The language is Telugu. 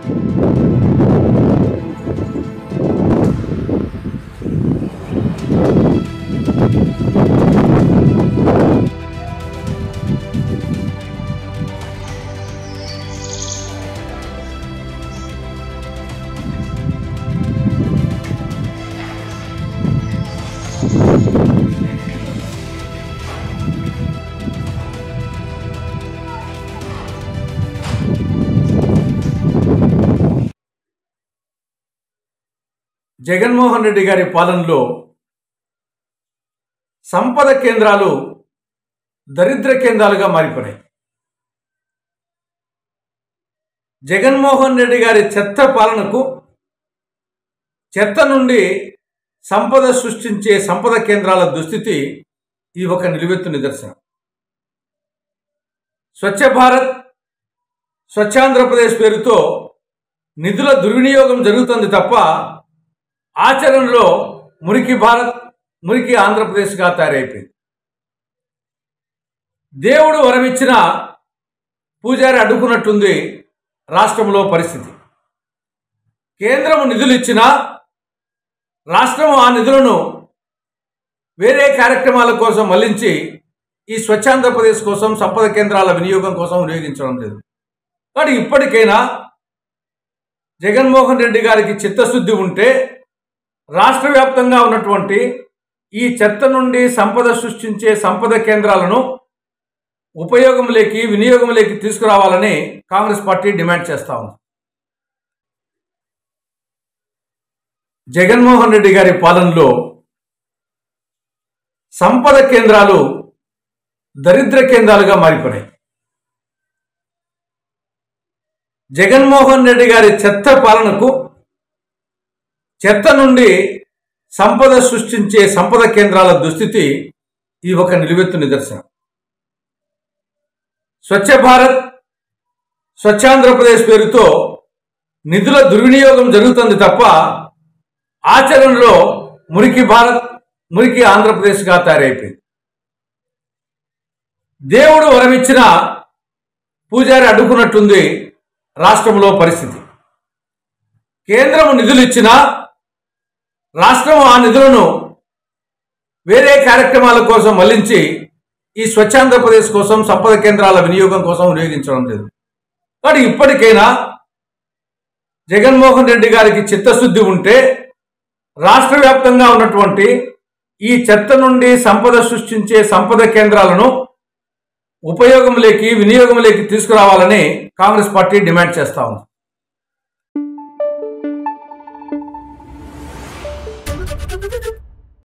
జగన్మోహన్ రెడ్డి గారి పాలనలో సంపద కేంద్రాలు దరిద్ర కేంద్రాలుగా మారిపోయాయి జగన్మోహన్ రెడ్డి గారి చెత్త పాలనకు చెత్త నుండి సంపద సృష్టించే సంపద కేంద్రాల దుస్థితి ఈ ఒక నిలువెత్తు నిదర్శనం స్వచ్ఛ భారత్ స్వచ్ఛాంధ్రప్రదేశ్ పేరుతో నిధుల దుర్వినియోగం జరుగుతుంది తప్ప ఆచరణలో మురికి భారత్ మురికి ఆంధ్రప్రదేశ్గా తయారైపోయింది దేవుడు వరమిచ్చిన పూజారి అడ్డుకున్నట్టుంది రాష్ట్రంలో పరిస్థితి కేంద్రం నిధులు ఇచ్చినా రాష్ట్రం ఆ నిధులను వేరే కార్యక్రమాల కోసం మళ్లించి ఈ స్వచ్ఛాంధ్రప్రదేశ్ కోసం సంపద కేంద్రాల వినియోగం కోసం వినియోగించడం లేదు కానీ ఇప్పటికైనా జగన్మోహన్ రెడ్డి గారికి చిత్తశుద్ధి ఉంటే రాష్ట్ర వ్యాప్తంగా ఉన్నటువంటి ఈ చెత్త నుండి సంపద సృష్టించే సంపద కేంద్రాలను ఉపయోగంలోకి వినియోగంలోకి తీసుకురావాలని కాంగ్రెస్ పార్టీ డిమాండ్ చేస్తా ఉంది జగన్మోహన్ రెడ్డి గారి పాలనలో సంపద కేంద్రాలు దరిద్ర కేంద్రాలుగా మారిపోయాయి జగన్మోహన్ రెడ్డి గారి చెత్త పాలనకు చెత్త నుండి సంపద సృష్టించే సంపద కేంద్రాల దుస్థితి ఈ ఒక నిలువెత్తు నిదర్శనం స్వచ్ఛ భారత్ స్వచ్ఛాంధ్రప్రదేశ్ పేరుతో నిధుల దుర్వినియోగం జరుగుతుంది తప్ప ఆచరణలో మురికి భారత్ మురికి ఆంధ్రప్రదేశ్గా తయారైపోయింది దేవుడు వరమిచ్చిన పూజారి అడ్డుకున్నట్టుంది రాష్ట్రంలో పరిస్థితి కేంద్రం నిధులు ఇచ్చినా రాష్ట్రం ఆ నిధులను వేరే కార్యక్రమాల కోసం మళ్లించి ఈ స్వచ్ఛాంధ్రప్రదేశ్ కోసం సంపద కేంద్రాల వినియోగం కోసం వినియోగించడం లేదు కానీ ఇప్పటికైనా జగన్మోహన్ రెడ్డి గారికి చిత్తశుద్ధి ఉంటే రాష్ట్ర వ్యాప్తంగా ఉన్నటువంటి ఈ చెత్త నుండి సంపద సృష్టించే సంపద కేంద్రాలను ఉపయోగంలోకి వినియోగంలోకి తీసుకురావాలని కాంగ్రెస్ పార్టీ డిమాండ్ చేస్తా ఉంది